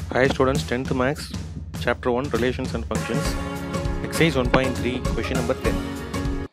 Hi students, 10th Max, Chapter 1, Relations and Functions, Exercise 1.3, question number 10.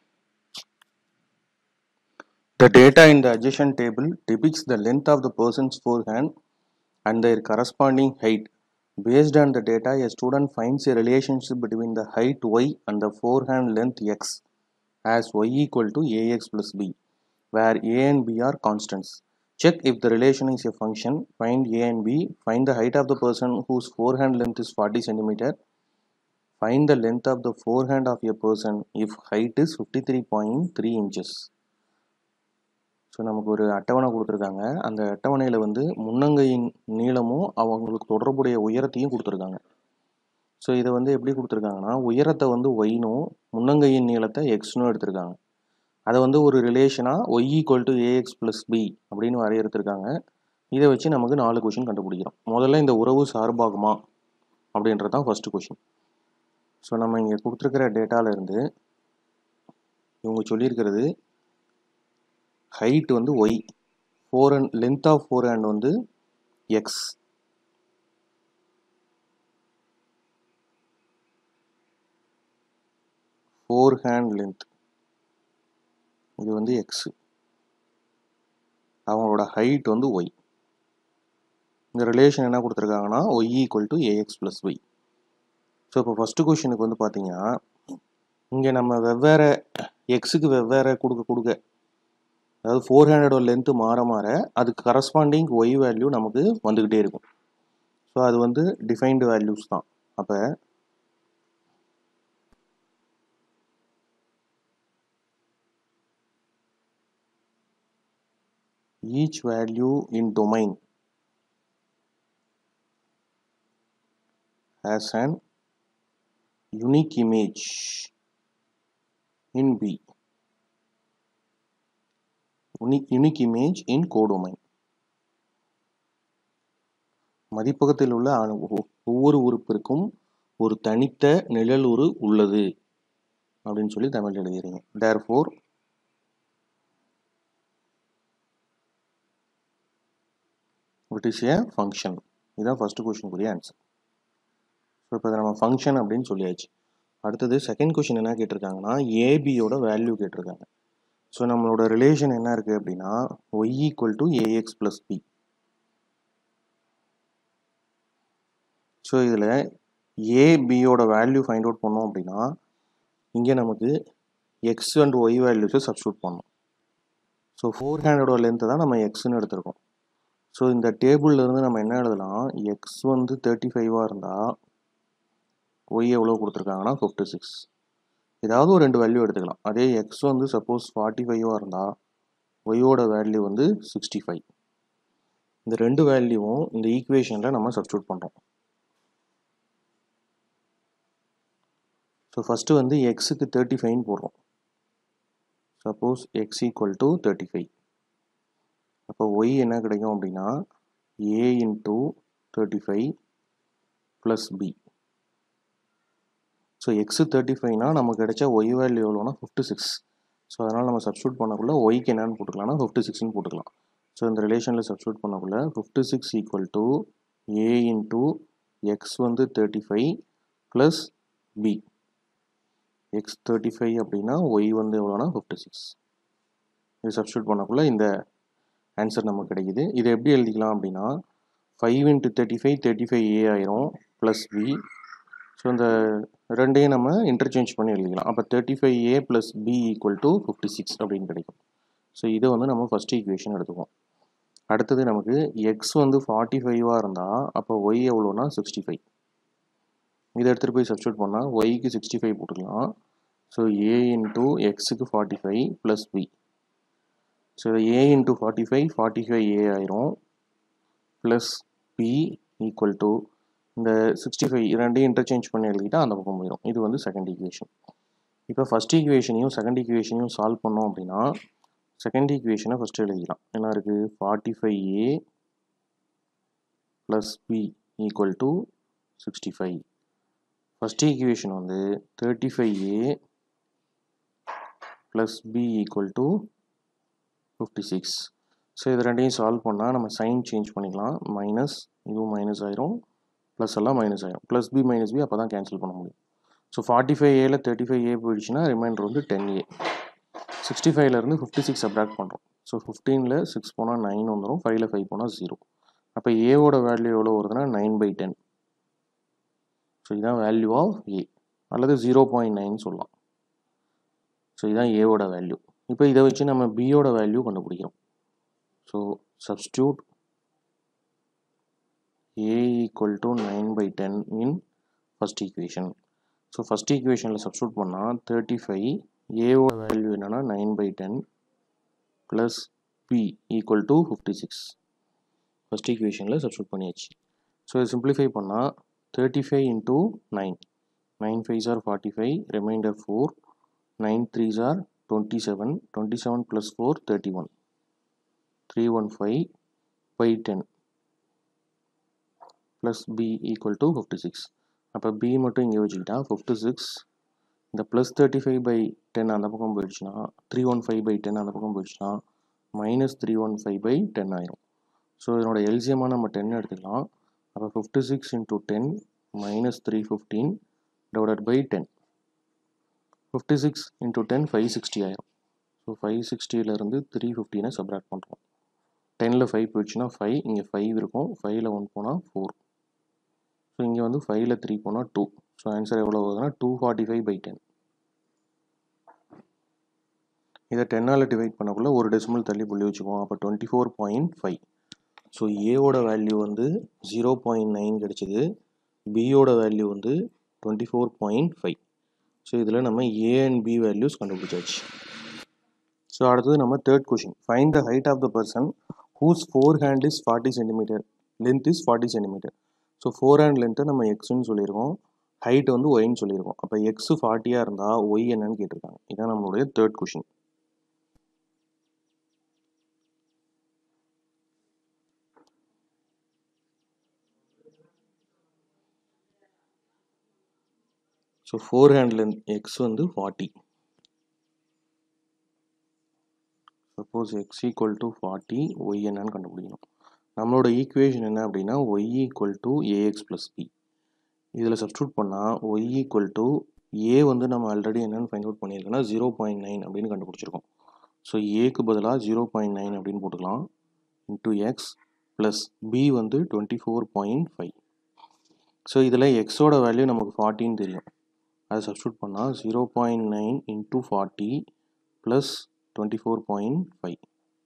The data in the adjacent table depicts the length of the person's forehand and their corresponding height. Based on the data, a student finds a relationship between the height y and the forehand length x as y equal to ax plus b, where a and b are constants. Check if the relation is a function, find a and b, find the height of the person whose forehand length is 40 centimeter, find the length of the forehand of a person if height is 53.3 inches. So நமக்கு ஒரு அட்டவணை கொடுத்துருக்காங்க அந்த அட்டவணையில் வந்து முன்னங்கையின் நீளமும் அவங்களுக்கு தொடர்புடைய உயரத்தையும் கொடுத்துருக்காங்க ஸோ இதை வந்து எப்படி கொடுத்துருக்காங்கன்னா உயரத்தை வந்து ஒய்னும் முன்னங்கையின் நீளத்தை எக்ஸ்னும் எடுத்திருக்காங்க அதை வந்து ஒரு ரிலேஷனாக Y equal to A X plus B அப்படின்னு வரையறுத்திருக்காங்க இதை வச்சு நமக்கு நாலு கொஷின் கண்டுபிடிக்கிறோம் முதல்ல இந்த உறவு சார்பாகுமா அப்படின்றது தான் ஃபஸ்ட்டு கொஷின் ஸோ நம்ம இங்கே கொடுத்துருக்கிற டேட்டாவிலேருந்து இவங்க சொல்லியிருக்கிறது ஹைட் வந்து Y fore hand length of fore hand வந்து எக்ஸ் ஃபோர் ஹேண்ட் லென்த் இது வந்து எக்ஸு அவங்களோட ஹைட் வந்து ஒய் இந்த ரிலேஷன் என்ன கொடுத்துருக்காங்கன்னா Y equal to A X plus Y so இப்போ ஃபஸ்ட்டு கொஷினுக்கு வந்து பார்த்தீங்கன்னா இங்கே நம்ம வெவ்வேறு எக்ஸுக்கு வெவ்வேறு கொடுக்க கொடுக்க அதாவது ஃபோர் ஹண்ட்ரடோட லென்த்து மாற மாற அதுக்கு கரஸ்பாண்டிங் ஒய் வேல்யூ நமக்கு வந்துக்கிட்டே இருக்கும் ஸோ அது வந்து டிஃபைன்டு வேல்யூஸ் தான் அப்போ each value in domain has an unique image in B. Unique, unique image in codomain. மதிப்பகத்தில் உள்ள அணு- ஒ- ஒவ்வொரு உறுப்பிற்கும் ஒரு தனித்த நிழலுரு உள்ளது அப்படின்னு சொல்லி தமிழ் எழுதுறீங்க therefore it is a function இதுதான் ஃபர்ஸ்ட் கொஷினுக்குரிய ஆன்சர் ஸோ இப்போ நம்ம ஃபங்க்ஷன் அப்படின்னு சொல்லியாச்சு அடுத்தது செகண்ட் கொஷின் என்ன கேட்டிருக்காங்கன்னா ஏபியோட வேல்யூ கேட்டிருக்காங்க ஸோ நம்மளோட ரிலேஷன் என்ன இருக்குது அப்படின்னா Y equal to A X plus B so இதில் ஏபியோட வேல்யூ ஃபைண்ட் அவுட் பண்ணோம் அப்படின்னா இங்கே நமக்கு எக்ஸ் அண்ட் ஒய் வேல்யூஸை சப்ஸ்டியூட் பண்ணோம் ஸோ ஃபோர் ஹேண்டோட லென்த்து தான் நம்ம எக்ஸ்ன்னு எடுத்திருக்கோம் ஸோ இந்த டேபிள்ல இருந்து நம்ம என்ன எழுதலாம் எக்ஸ் வந்து தேர்ட்டி ஃபைவாக இருந்தால் ஒய் எவ்வளோ கொடுத்துருக்காங்கன்னா ஃபிஃப்டி சிக்ஸ் ஏதாவது ஒரு ரெண்டு வேல்யூ எடுத்துக்கலாம் அதே எக்ஸ் வந்து சப்போஸ் ஃபார்ட்டி ஃபைவாக இருந்தால் ஒய்யோட வேல்யூ வந்து சிக்ஸ்டி ஃபைவ் இந்த ரெண்டு வேல்யூவும் இந்த ஈக்குவேஷனில் நம்ம சப்ஸ்டியூட் பண்ணுறோம் ஸோ ஃபஸ்ட்டு வந்து எக்ஸுக்கு தேர்ட்டி ஃபைவ்னு போடுறோம் suppose X equal to thirty five அப்போ ஒய் என்ன கிடைக்கும் அப்படின்னா A into thirty five plus B so X thirty ஃபைவ்னா நமக்கு கிடைச்ச ஒய் வேல்யூ எவ்வளோனா ஃபிஃப்டி சிக்ஸ் ஸோ அதனால் நம்ம சப்ஸ்டியூட் பண்ணக்குள்ள ஒய்க்கு என்னன்னு போட்டுக்கலாம்னா ஃபிஃப்டி சிக்ஸ்னு போட்டுக்கலாம் ஸோ இந்த ரிலேஷனில் சப்ஸ்டியூட் பண்ணக்குள்ள fifty six equal to A into X வந்து thirty five plus B X thirty five அப்படின்னா ஒய் வந்து எவ்வளோனா ஃபிஃப்டி சிக்ஸ் இது சப்ஸ்டியூட் பண்ணக்குள்ள இந்த ஆன்சர் நமக்கு கிடைக்குது இதை எப்படி எழுதிக்கலாம் அப்படின்னா five into thirty five thirty five A ஆயிரும் ப்ளஸ் பி ஸோ இந்த ரெண்டையும் நம்ம இன்டர்சேஞ்ச் பண்ணி எழுதிக்கலாம் அப்போ thirty five A plus B equal to fifty six அப்படின்னு கிடைக்கும் ஸோ இதை வந்து நம்ம ஃபஸ்ட் ஈக்குவேஷன் எடுத்துக்குவோம் அடுத்தது நமக்கு எக்ஸ் வந்து ஃபார்ட்டி ஃபைவாக இருந்தால் அப்போ ஒய் எவ்வளோனா சிக்ஸ்டி ஃபைவ் இதை எடுத்துகிட்டு போய் சப்ஸ்டியூட் பண்ணால் ஒய்க்கு சிக்ஸ்டி ஃபைவ் போட்டுக்கலாம் ஸோ ஏ இன்ட்டு எக்ஸுக்கு forty five plus B so A into forty five forty five A ஆயிரும் ப்ளஸ் பி ஈக்குவல் டு இந்த சிக்ஸ்டி ஃபைவ் ரெண்டையும் இன்டர்சேஞ்ச் பண்ணி எழுதிட்டா அந்த பக்கம் போயிடும் இது வந்து செகண்ட் ஈக்குவேஷன் இப்போ ஃபஸ்ட் ஈக்குவேஷனையும் செகண்ட் ஈக்குவேஷனையும் சால்வ் பண்ணோம் அப்படின்னா செகண்ட் ஈக்குவேஷனை ஃபஸ்ட்டு எழுதிக்கலாம் என்ன இருக்குது forty five A plus B equal to sixty five first equation வந்து thirty five A plus B equal to fifty six so இது ரெண்டையும் சால்வ் பண்ணால் நம்ம சைன் சேஞ்ச் பண்ணிக்கலாம் மைனஸ் இதுவும் மைனஸ் ஆயிரும் ப்ளஸ் எல்லாம் மைனஸ் ஆகிடும் ப்ளஸ் பி மைனஸ் பி அப்போ தான் கேன்சல் பண்ண முடியும் ஸோ ஃபார்ட்டி ஃபைவ் ஏல தேர்ட்டி ஃபைவ் ஏ போயிடுச்சுன்னா ரிமைண்டர் வந்து டென் ஏ சிக்ஸ்டி ஃபைவ்லேருந்து ஃபிஃப்டி சிக்ஸ் சப்ராக்ட் பண்ணுறோம் ஸோ ஃபிஃப்டீனில் சிக்ஸ் போனால் நைன் வந்துடும் ஃபைவ்ல ஃபைவ் போனால் ஜீரோ அப்போ ஏவோட வேல்யூ எவ்வளோ வருதுன்னா நைன் பை டென் ஸோ இதுதான் வேல்யூ ஆஃப் ஏ அல்லது ஜீரோ பாயிண்ட் நைன் சொல்லலாம் ஸோ இதுதான் ஏவோட வேல்யூ இப்போ இதை வச்சு நம்ம பியோட வேல்யூ கண்டுபிடிக்கிறோம் so substitute A equal to nine by ten in first equation so first ஈக்குவேஷனில் சப்ஸ்டியூட் பண்ணால் தேர்ட்டி ஃபைவ் ஏவோட வேல்யூ என்னென்னா nine by ten plus B equal to fifty six first ஈக்குவேஷனில் சப்ஸ்டியூட் பண்ணியாச்சு ஸோ இது சிம்பிளிஃபை பண்ணால் thirty five into nine nine fives are forty five remainder four nine threes are twenty seven twenty seven plus four thirty one three one five by ten plus B equal to fifty six அப்போ B மட்டும் இங்கே வச்சுக்கிட்டா fifty six இந்த plus thirty five by ten அந்த பக்கம் போயிடுச்சுன்னா three one five by ten அந்த பக்கம் போயிடுச்சுன்னா minus three one five by ten ஆயிரும் ஸோ இதனோட எல்சியமாக நம்ம டென் எடுத்துக்கலாம் அப்போ fifty six into ten minus three fifteen divided by ten fifty six into ten five sixty ஆயிரும் ஸோ ஃபைவ் சிக்ஸ்டியிலேருந்து த்ரீ ஃபிஃப்டினை சப்ராக்ட் பண்ணுறோம் டெனில் ஃபைவ் போயிடுச்சுன்னா ஃபைவ் இங்கே ஃபைவ் இருக்கும் ஃபைவ்ல ஒன் போனால் ஃபோர் ஸோ இங்கே வந்து ஃபைவ்ல த்ரீ போனால் டூ ஸோ ஆன்சர் எவ்வளோ வருதுன்னா two forty five by ten இதை டென்னால் டிவைட் பண்ணக்குள்ள ஒரு டெசிமல் தள்ளி புள்ளி வச்சுக்குவோம் அப்போ twenty four point five so ஏவோட வேல்யூ வந்து ஜீரோ பாயிண்ட் நைன் கிடச்சிது பியோட வேல்யூ வந்து twenty four point five so இதில் நம்ம ஏ அண்ட் பி வேல்யூஸ் கண்டுபிடிச்சாச்சு ஸோ அடுத்தது நம்ம third question find the height of the person whose fore hand is forty centimetre length is forty centimetre so fore hand லென்த்தை நம்ம எக்ஸ்ன்னு சொல்லியிருக்கோம் height வந்து ஒய்ன்னு சொல்லியிருக்கோம் அப்போ எக்ஸ் ஃபார்ட்டியாக இருந்தால் ஒய் என்னன்னு கேட்டிருக்காங்க இதான் நம்மளுடைய third question so fore hand length X வந்து forty suppose X equal to forty Y என்னன்னு கண்டுபிடிக்கணும் நம்மளோட ஈக்குவேஷன் என்ன அப்படின்னா Y equal to A X plus B இதில் சப்ஸ்டியூட் பண்ணால் ஒய் ஈக்குவல் டு ஏ வந்து நம்ம ஆல்ரெடி என்னென்னு ஃபைண்ட் அவுட் பண்ணியிருக்கோன்னா ஜீரோ பாயிண்ட் நைன் அப்படின்னு கண்டுபிடிச்சிருக்கோம் ஸோ ஏக்கு பதிலாக ஜீரோ பாயிண்ட் நைன் அப்படின்னு போட்டுக்கலாம் இன்ட்டு எக்ஸ் ப்ளஸ் பி வந்து twenty four point five so இதில் எக்ஸோட வேல்யூ நமக்கு ஃபார்ட்டின்னு தெரியும் அதை சப்ஸ்டியூட் பண்ணால் zero point nine into forty plus twenty four point five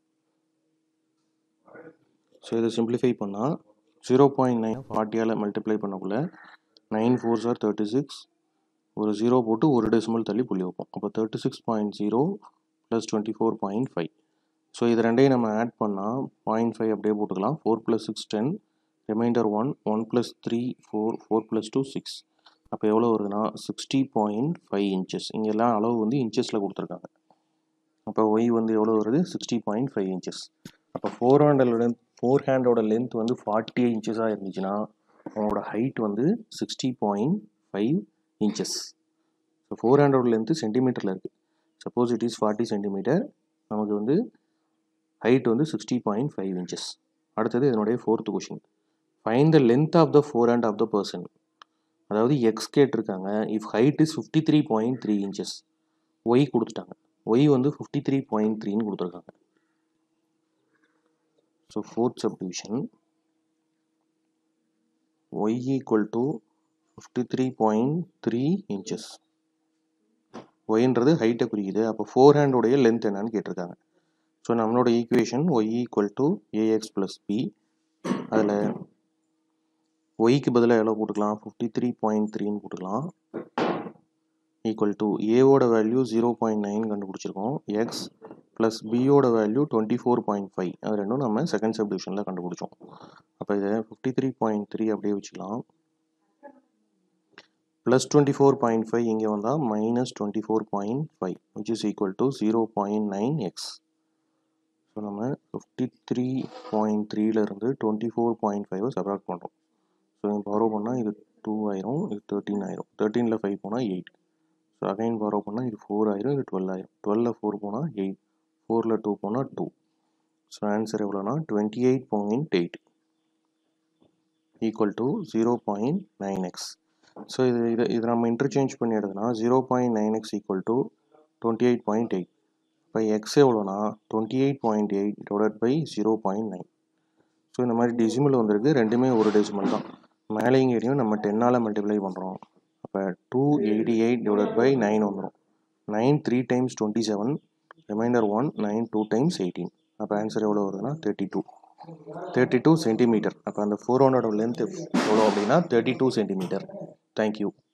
so இதை சிம்பிளிஃபை பண்ணால் ஜீரோ பாயிண்ட் நைன் ஃபார்ட்டியால் மல்டிப்ளை பண்ணக்குள்ள nine four sir thirty six ஒரு ஜீரோ போட்டு ஒரு டெசிமல் தள்ளி புள்ளி வைப்போம் அப்போ thirty six point zero plus twenty four point five so இது ரெண்டையும் நம்ம ஆட் பண்ணால் பாயிண்ட் ஃபைவ் அப்படியே போட்டுக்கலாம் four plus six ten remainder one one plus three four four plus two six அப்போ எவ்வளோ வருதுன்னா சிக்ஸ்டி பாயிண்ட் ஃபைவ் இன்ச்சஸ் இங்கே எல்லாம் அளவு வந்து இன்ச்சஸில் கொடுத்துருக்காங்க அப்போ ஒய் வந்து எவ்வளோ வருது சிக்ஸ்டி பாயிண்ட் ஃபைவ் இன்ச்சஸ் அப்போ ஃபோர் ஹேண்டோட லென்த் ஃபோர் ஹேண்டோட லென்த் வந்து ஃபார்ட்டி இன்ச்சஸாக இருந்துச்சுன்னா அவனோட ஹைட் வந்து sixty point five inches so fore ஹேண்டோட லென்த்து சென்டிமீட்டரில் இருக்குது suppose it is forty centimetre நமக்கு வந்து ஹைட் வந்து சிக்ஸ்டி பாயிண்ட் ஃபைவ் இன்ச்சஸ் அடுத்தது இதனுடைய fourth question find the length of the fore hand of the person அதாவது எக்ஸ் கேட்டிருக்காங்க if height is fifty three point three inches Y கொடுத்துட்டாங்க Y வந்து fifty three point த்ரீன்னு கொடுத்துருக்காங்க so fourth subdivision Y equal to fifty three point three inches ஒய்ன்றது ஹைட்டை குறிக்குது அப்போ ஃபோர் ஹேண்டோடைய லென்த் என்னன்னு கேட்டிருக்காங்க ஸோ நம்மளோட equation Y equal to A X plus B அதில் ஒய்க்கு பதிலாக எவ்வளோ போட்டுக்கலாம் ஃபிஃப்டி த்ரீ பாயிண்ட் த்ரீன்னு போட்டுக்கலாம் ஈக்குவல் டு ஏவோட வேல்யூ ஜீரோ பாயிண்ட் நைன் கண்டுபிடிச்சிருக்கோம் எக்ஸ் ப்ளஸ் பியோட value twenty four point five அது ரெண்டும் நம்ம செகண்ட் சப்டிவிஷனில் கண்டுபிடிச்சோம் அப்போ இதை ஃபிஃப்டி த்ரீ பாயிண்ட் த்ரீ அப்படியே வச்சுக்கலாம் plus twenty four point five இங்கே வந்தால் minus twenty four point five which is equal to zero point nine X so நம்ம ஃபிஃப்டி த்ரீ பாயிண்ட் த்ரீலேருந்து டுவெண்ட்டி ஃபோர் பாயிண்ட் ஃபைவை சப்ராக்ட் பண்ணுறோம் ஸோ இங்கே borrow பண்ணால் இது டூ ஆயிரும் இது தேர்ட்டின் ஆயிரும் தேர்ட்டீனில் ஃபைவ் போனால் எயிட் ஸோ அகைன் பாரோ பண்ணால் இது ஃபோர் ஆயிரும் இது டுவெல் ஆயிரும் டுவெல்ல ஃபோர் போனால் எயிட் ஃபோரில் டூ போனால் டூ ஸோ ஆன்சர் எவ்வளோனா twenty eight point eight equal to zero point nine X so இது இது இது நம்ம இன்டர்சேஞ்ச் பண்ணி எடுத்தோம்னா zero point nine X equal to twenty eight point eight இப்போ எக்ஸ் எவ்வளோனா twenty eight point eight divide by zero point nine so இந்த மாதிரி டெசிமல் வந்திருக்கு ரெண்டுமே ஒரு டெசிமல் தான் மேலேயும் கீழையும் நம்ம டென்னால் மல்டிப்ளை பண்ணுறோம் அப்போ two eighty eight divide by nine வந்துடும் nine three times twenty seven remainder one nine two times eighteen அப்போ ஆன்சர் எவ்வளோ வருதுன்னா thirty two thirty two centimetre அப்போ அந்த ஃபோர் ஹண்ட்ரட் லென்த் எவ்வளோ அப்படின்னா தேர்ட்டி டூ சென்டிமீட்டர் தேங்க்யூ